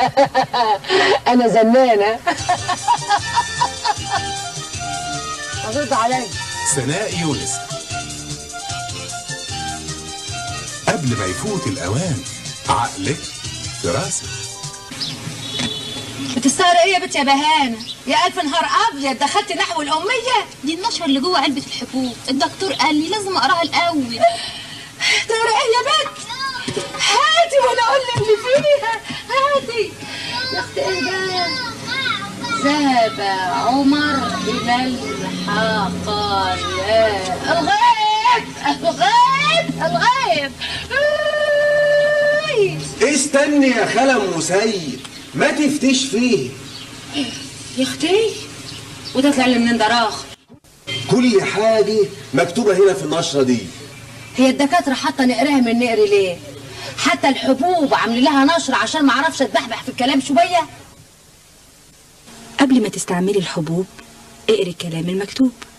انا زنانه رد عليا سناء يونس قبل ما يفوت الأوان عقلك في راسك بتستغرق ايه يا بنت يا بهانه يا الف نهار ابيض دخلت نحو الاميه دي النشرة اللي جوه علبة الحبوب الدكتور قال لي لازم اقراها الاول تقرا ايه يا بنت هاتي وانا اقول لك اللي فيها هاتي يا اختي ايه ده ذهب عمر الى الحقل الغيب الغيب الغيب آي. استني يا خالة ام سيد ما تفتش فيه يا اختي وده طلع لي منين دراخ كل حاجة مكتوبة هنا في النشرة دي هي الدكاتره حتى نقراها من نقري ليه حتى الحبوب عاملين لها نشر عشان ما اعرفش اتبحبح في الكلام شويه قبل ما تستعملي الحبوب اقري الكلام المكتوب